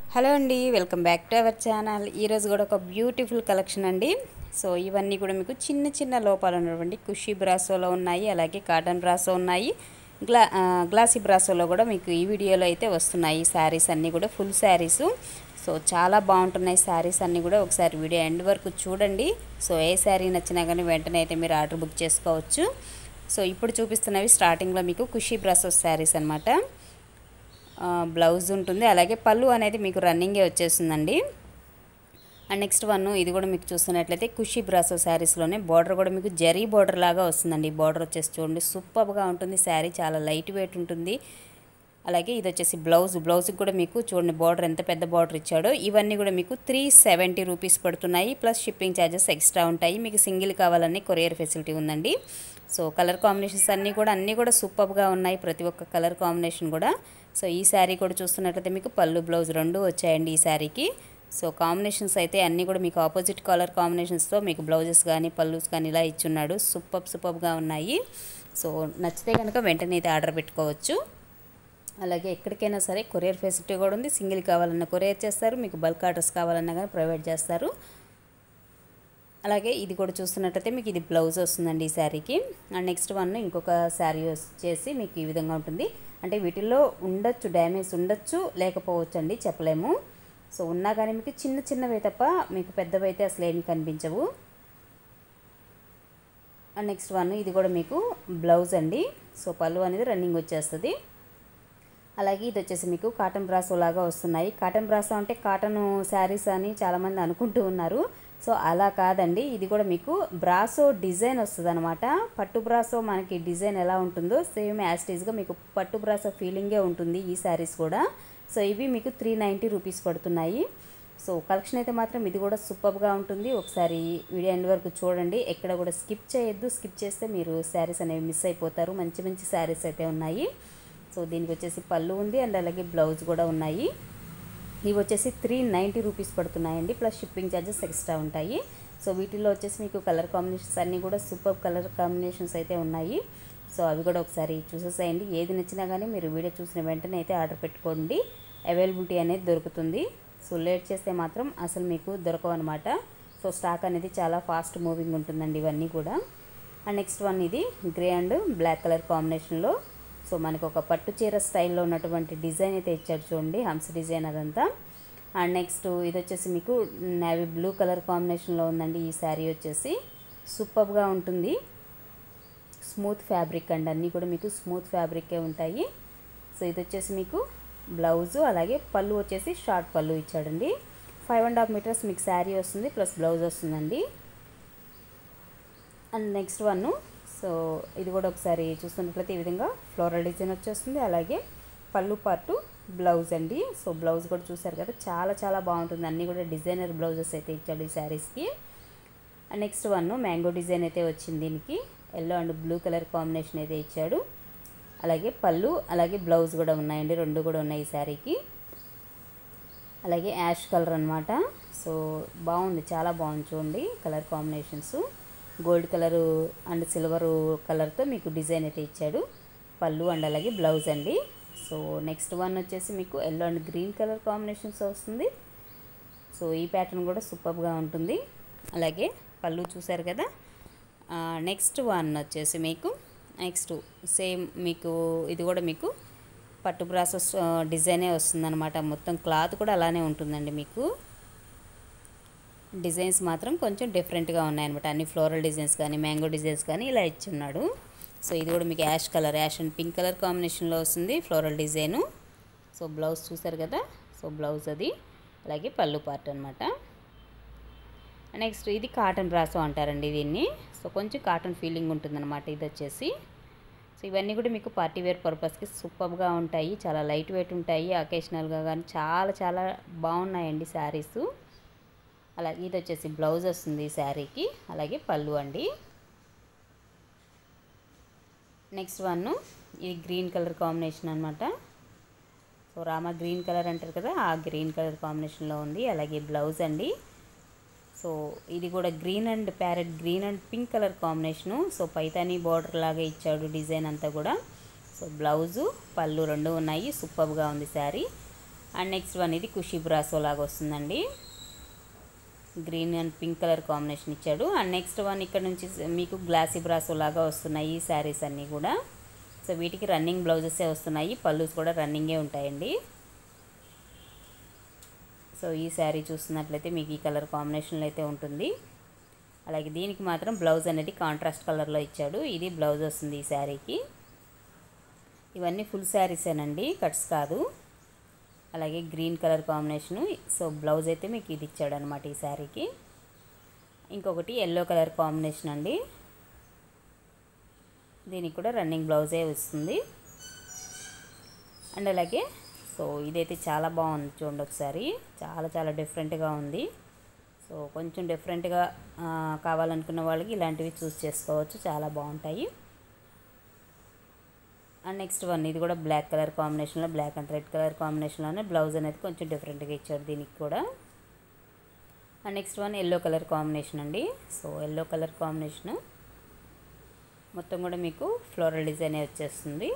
hello అండి welcome back to our channel ఈరోజు కూడా ఒక బ్యూటిఫుల్ కలెక్షన్ అండి సో ఇవన్నీ కూడా మీకు చిన్న చిన్న లోపాలు ఉన్నటువంటి కుషి బ్రాసోలో ఉన్నాయి అలాగే కాటన్ బ్రాసో ఉన్నాయి గ్లా ఆ, గ్లాసీ బ్రాసోలో కూడా మీకు ఈ వీడియోలో అయితే వస్తున్నాయి శారీస్ అన్నీ కూడా ఫుల్ శారీస్ సో చాలా బాగుంటున్నాయి శారీస్ అన్నీ కూడా ఒకసారి వీడియో ఎండ్ వరకు చూడండి సో ఏ శారీ నచ్చినా కానీ వెంటనే అయితే మీరు ఆర్డర్ బుక్ చేసుకోవచ్చు సో ఇప్పుడు చూపిస్తున్నవి స్టార్టింగ్లో మీకు కుషి బ్రాసో శారీస్ అనమాట బ్లౌజ్ ఉంటుంది అలాగే పళ్ళు అనేది మీకు రన్నింగే వచ్చేస్తుందండి అండ్ నెక్స్ట్ వన్ ఇది కూడా మీకు చూస్తున్నట్లయితే కుషి బ్రాసో శారీస్లోనే బార్డర్ కూడా మీకు జరీ బార్డర్ లాగా వస్తుందండి బార్డర్ వచ్చేసి చూడండి సూపర్గా ఉంటుంది శారీ చాలా లైట్ వెయిట్ ఉంటుంది అలాగే ఇది వచ్చేసి బ్లౌజ్ బ్లౌజ్కి కూడా మీకు చూడండి బార్డర్ ఎంత పెద్ద బార్డర్ ఇచ్చాడో ఇవన్నీ కూడా మీకు త్రీ సెవెంటీ రూపీస్ పడుతున్నాయి ప్లస్ షిప్పింగ్ ఛార్జెస్ ఎక్స్ట్రా ఉంటాయి మీకు సింగిల్ కావాలని కొరియర్ ఫెసిలిటీ ఉందండి సో కలర్ కాంబినేషన్స్ అన్నీ కూడా అన్నీ కూడా సూపర్గా ఉన్నాయి ప్రతి ఒక్క కలర్ కాంబినేషన్ కూడా సో ఈ శారీ కూడా చూస్తున్నట్లయితే మీకు పళ్ళు బ్లౌజ్ రెండు వచ్చాయండి ఈ శారీకి సో కాంబినేషన్స్ అయితే అన్నీ కూడా మీకు ఆపోజిట్ కలర్ కాంబినేషన్స్తో మీకు బ్లౌజెస్ కానీ పళ్ళుస్ కానీ ఇలా ఇచ్చున్నాడు సూపర్ సూపర్గా ఉన్నాయి సో నచ్చితే కనుక వెంటనే అయితే ఆర్డర్ పెట్టుకోవచ్చు అలాగే ఎక్కడికైనా సరే కొరియర్ ఫెసిలిటీ కూడా ఉంది సింగిల్ కావాలన్నా కొరియర్ చేస్తారు మీకు బల్క్ ఆర్డర్స్ కావాలన్నా కానీ ప్రొవైడ్ చేస్తారు అలాగే ఇది కూడా చూస్తున్నట్టయితే మీకు ఇది బ్లౌజ్ వస్తుందండి ఈ శారీకి అండ్ నెక్స్ట్ వన్ ఇంకొక శారీ వచ్చేసి మీకు ఈ విధంగా ఉంటుంది అంటే వీటిల్లో ఉండొచ్చు డ్యామేజ్ ఉండొచ్చు లేకపోవచ్చు అండి చెప్పలేము సో ఉన్నా కానీ మీకు చిన్న చిన్నవే తప్ప మీకు పెద్దవి అయితే అసలు ఏమి కనిపించవు అండ్ నెక్స్ట్ వన్ ఇది కూడా మీకు బ్లౌజ్ అండి సో పళ్ళు అనేది రన్నింగ్ వచ్చేస్తుంది అలాగే ఇది వచ్చేసి మీకు కాటన్ బ్రాసో లాగా వస్తున్నాయి కాటన్ బ్రాసో అంటే కాటన్ శారీస్ అని చాలామంది అనుకుంటూ ఉన్నారు సో అలా కాదండి ఇది కూడా మీకు బ్రాసో డిజైన్ వస్తుంది అనమాట పట్టు బ్రాసో మనకి డిజైన్ ఎలా ఉంటుందో సేమ్ యాస్టీజ్గా మీకు పట్టు బ్రాసో ఫీలింగే ఉంటుంది ఈ శారీస్ కూడా సో ఇవి మీకు త్రీ నైంటీ రూపీస్ పడుతున్నాయి సో కలెక్షన్ అయితే మాత్రం ఇది కూడా సూపర్గా ఉంటుంది ఒకసారి వీడియో ఎండ్ వరకు చూడండి ఎక్కడ కూడా స్కిప్ చేయొద్దు స్కిప్ చేస్తే మీరు శారీస్ అనేవి మిస్ అయిపోతారు మంచి మంచి శారీస్ అయితే ఉన్నాయి సో దీనికి వచ్చేసి పళ్ళు ఉంది అండ్ అలాగే బ్లౌజ్ కూడా ఉన్నాయి ఇవి వచ్చేసి త్రీ నైంటీ రూపీస్ పడుతున్నాయండి ప్లస్ షిప్పింగ్ ఛార్జెస్ ఎక్స్ట్రా ఉంటాయి సో వీటిలో వచ్చేసి మీకు కలర్ కాంబినేషన్స్ అన్నీ కూడా సూపర్ కలర్ కాంబినేషన్స్ అయితే ఉన్నాయి సో అవి కూడా ఒకసారి చూసేసేయండి ఏది నచ్చినా కానీ మీరు వీడియో చూసిన వెంటనే అయితే ఆర్డర్ పెట్టుకోండి అవైలబిలిటీ అనేది దొరుకుతుంది సో లేట్ చేస్తే మాత్రం అసలు మీకు దొరకవు అనమాట సో స్టాక్ అనేది చాలా ఫాస్ట్ మూవింగ్ ఉంటుందండి ఇవన్నీ కూడా అండ్ నెక్స్ట్ వన్ ఇది గ్రే అండ్ బ్లాక్ కలర్ కాంబినేషన్లో సో మనకు ఒక పట్టు చీర స్టైల్లో ఉన్నటువంటి డిజైన్ అయితే ఇచ్చాడు చూడండి హంస డిజైన్ అదంతా అండ్ నెక్స్ట్ ఇది వచ్చేసి మీకు నేవీ బ్లూ కలర్ కాంబినేషన్లో ఉందండి ఈ శారీ వచ్చేసి సూపర్గా ఉంటుంది స్మూత్ ఫ్యాబ్రిక్ అండి అన్నీ కూడా మీకు స్మూత్ ఫ్యాబ్రికే ఉంటాయి సో ఇది వచ్చేసి మీకు బ్లౌజు అలాగే పళ్ళు వచ్చేసి షార్ట్ పళ్ళు ఇచ్చాడండి ఫైవ్ అండ్ హాఫ్ మీటర్స్ మీకు శారీ వస్తుంది ప్లస్ బ్లౌజ్ వస్తుందండి అండ్ నెక్స్ట్ వన్ సో ఇది కూడా ఒకసారి చూస్తున్నట్లయితే ఈ విధంగా ఫ్లోరల్ డిజైన్ వచ్చేస్తుంది అలాగే పళ్ళు పార్టు బ్లౌజ్ అండి సో బ్లౌజ్ కూడా చూసారు కదా చాలా చాలా బాగుంటుంది అన్నీ కూడా డిజైనర్ బ్లౌజెస్ అయితే ఇచ్చాడు ఈ శారీస్కి and next one mango design అయితే వచ్చింది దీనికి yellow and blue colour combination అయితే ఇచ్చాడు అలాగే పళ్ళు అలాగే బ్లౌజ్ కూడా ఉన్నాయండి రెండు కూడా ఉన్నాయి ఈ శారీకి అలాగే యాష్ కలర్ అనమాట సో బాగుంది చాలా బాగుంది చూడండి colour combinations gold colour and silver కలర్తో మీకు డిజైన్ అయితే ఇచ్చాడు పళ్ళు అండ్ అలాగే బ్లౌజ్ అండి సో నెక్స్ట్ వన్ వచ్చేసి మీకు yellow and green colour combinations వస్తుంది సో ఈ ప్యాటర్న్ కూడా సూపర్గా ఉంటుంది అలాగే పళ్ళు చూసారు కదా నెక్స్ట్ వన్ వచ్చేసి మీకు నెక్స్ట్ సేమ్ మీకు ఇది కూడా మీకు పట్టు బ్రాసెస్ డిజైనే వస్తుందన్నమాట మొత్తం క్లాత్ కూడా అలానే ఉంటుందండి మీకు డిజైన్స్ మాత్రం కొంచెం డిఫరెంట్గా ఉన్నాయన్నమాట అన్ని ఫ్లోరల్ డిజైన్స్ కానీ మ్యాంగో డిజైన్స్ కానీ ఇలా ఇచ్చున్నాడు సో ఇది కూడా మీకు ash colour ash and pink colour కాంబినేషన్లో వస్తుంది ఫ్లోరల్ డిజైను సో బ్లౌజ్ చూసారు కదా సో బ్లౌజ్ అది అలాగే పళ్ళు పార్ట్ అనమాట నెక్స్ట్ ఇది కాటన్ బ్రాసో అంటారండి దీన్ని సో కొంచెం కాటన్ ఫీలింగ్ ఉంటుందన్నమాట ఇది వచ్చేసి సో ఇవన్నీ కూడా మీకు పార్టీ వేర్ పర్పస్కి సూపర్గా ఉంటాయి చాలా లైట్ వెయిట్ ఉంటాయి అకేషనల్గా కానీ చాలా చాలా బాగున్నాయండి శారీస్ అలాగే ఇది వచ్చేసి బ్లౌజ్ వస్తుంది ఈ శారీకి అలాగే పళ్ళు అండి నెక్స్ట్ వన్ ఇది గ్రీన్ కలర్ కాంబినేషన్ అనమాట సో రామా గ్రీన్ కలర్ అంటారు కదా ఆ గ్రీన్ కలర్ కాంబినేషన్లో ఉంది అలాగే బ్లౌజ్ అండి సో ఇది కూడా green and parrot green and pink colour combination so Paithani border లాగా ఇచ్చాడు డిజైన్ అంతా కూడా సో బ్లౌజు పళ్ళు రెండు ఉన్నాయి సూపర్గా ఉంది శారీ అండ్ నెక్స్ట్ వన్ ఇది కుషి బ్రాసో లాగా వస్తుందండి green and pink colour combination ఇచ్చాడు అండ్ నెక్స్ట్ వన్ ఇక్కడ నుంచి మీకు గ్లాసీ బ్రాసో లాగా వస్తున్నాయి ఈ శారీస్ అన్నీ కూడా సో వీటికి రన్నింగ్ బ్లౌజెసే వస్తున్నాయి పళ్ళుస్ కూడా రన్నింగే ఉంటాయండి సో ఈ శారీ చూస్తున్నట్లయితే మీకు ఈ కలర్ కాంబినేషన్లో అయితే ఉంటుంది అలాగే దీనికి మాత్రం బ్లౌజ్ అనేది కాంట్రాస్ట్ కలర్లో ఇచ్చాడు ఇది బ్లౌజ్ వస్తుంది ఈ శారీకి ఇవన్నీ ఫుల్ శారీసేనండి కట్స్ కాదు అలాగే green colour combination so blouse అయితే మీకు ఇది ఇచ్చాడు అనమాట ఈ శారీకి ఇంకొకటి ఎల్లో కలర్ కాంబినేషన్ అండి దీనికి కూడా రన్నింగ్ బ్లౌజే వస్తుంది అండ్ అలాగే సో ఇదైతే చాలా బాగుంది చూడండి ఒకసారి చాలా చాలా డిఫరెంట్గా ఉంది సో కొంచెం డిఫరెంట్గా కావాలనుకున్న వాళ్ళకి ఇలాంటివి చూస్ చేసుకోవచ్చు చాలా బాగుంటాయి అండ్ నెక్స్ట్ వన్ ఇది కూడా బ్లాక్ కలర్ కాంబినేషన్లో బ్లాక్ అండ్ రెడ్ కలర్ కాంబినేషన్లోనే బ్లౌజ్ అనేది కొంచెం డిఫరెంట్గా ఇచ్చాడు దీనికి కూడా and next one yellow colour combination అండి సో ఎల్లో కలర్ కాంబినేషను మొత్తం కూడా మీకు ఫ్లోరల్ డిజైన్ వచ్చేస్తుంది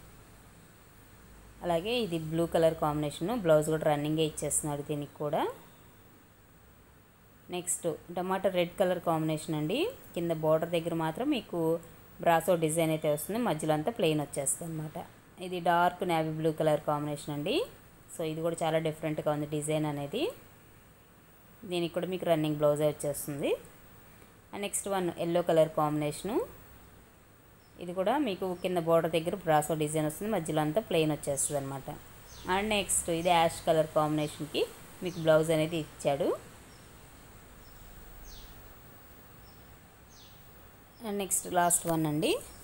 అలాగే ఇది బ్లూ కలర్ కాంబినేషను బ్లౌజ్ కూడా రన్నింగే ఇచ్చేస్తున్నాడు దీనికి కూడా next tomato red colour combination అండి కింద బార్డర్ దగ్గర మాత్రం మీకు బ్రాసో డిజైన్ అయితే వస్తుంది మధ్యలో అంతా ప్లెయిన్ వచ్చేస్తుంది అనమాట ఇది dark navy blue colour combination అండి సో ఇది కూడా చాలా డిఫరెంట్గా ఉంది డిజైన్ అనేది దీనికి కూడా మీకు రన్నింగ్ బ్లౌజే వచ్చేస్తుంది and next one yellow colour combination ఇది కూడా మీకు కింద బోర్డర్ దగ్గర బ్రాసో డిజైన్ వస్తుంది మధ్యలో అంతా ప్లెయిన్ వచ్చేస్తుంది అనమాట అండ్ నెక్స్ట్ ఇది యాష్ కలర్ కాంబినేషన్కి మీకు బ్లౌజ్ అనేది ఇచ్చాడు అండ్ నెక్స్ట్ లాస్ట్ వన్ అండి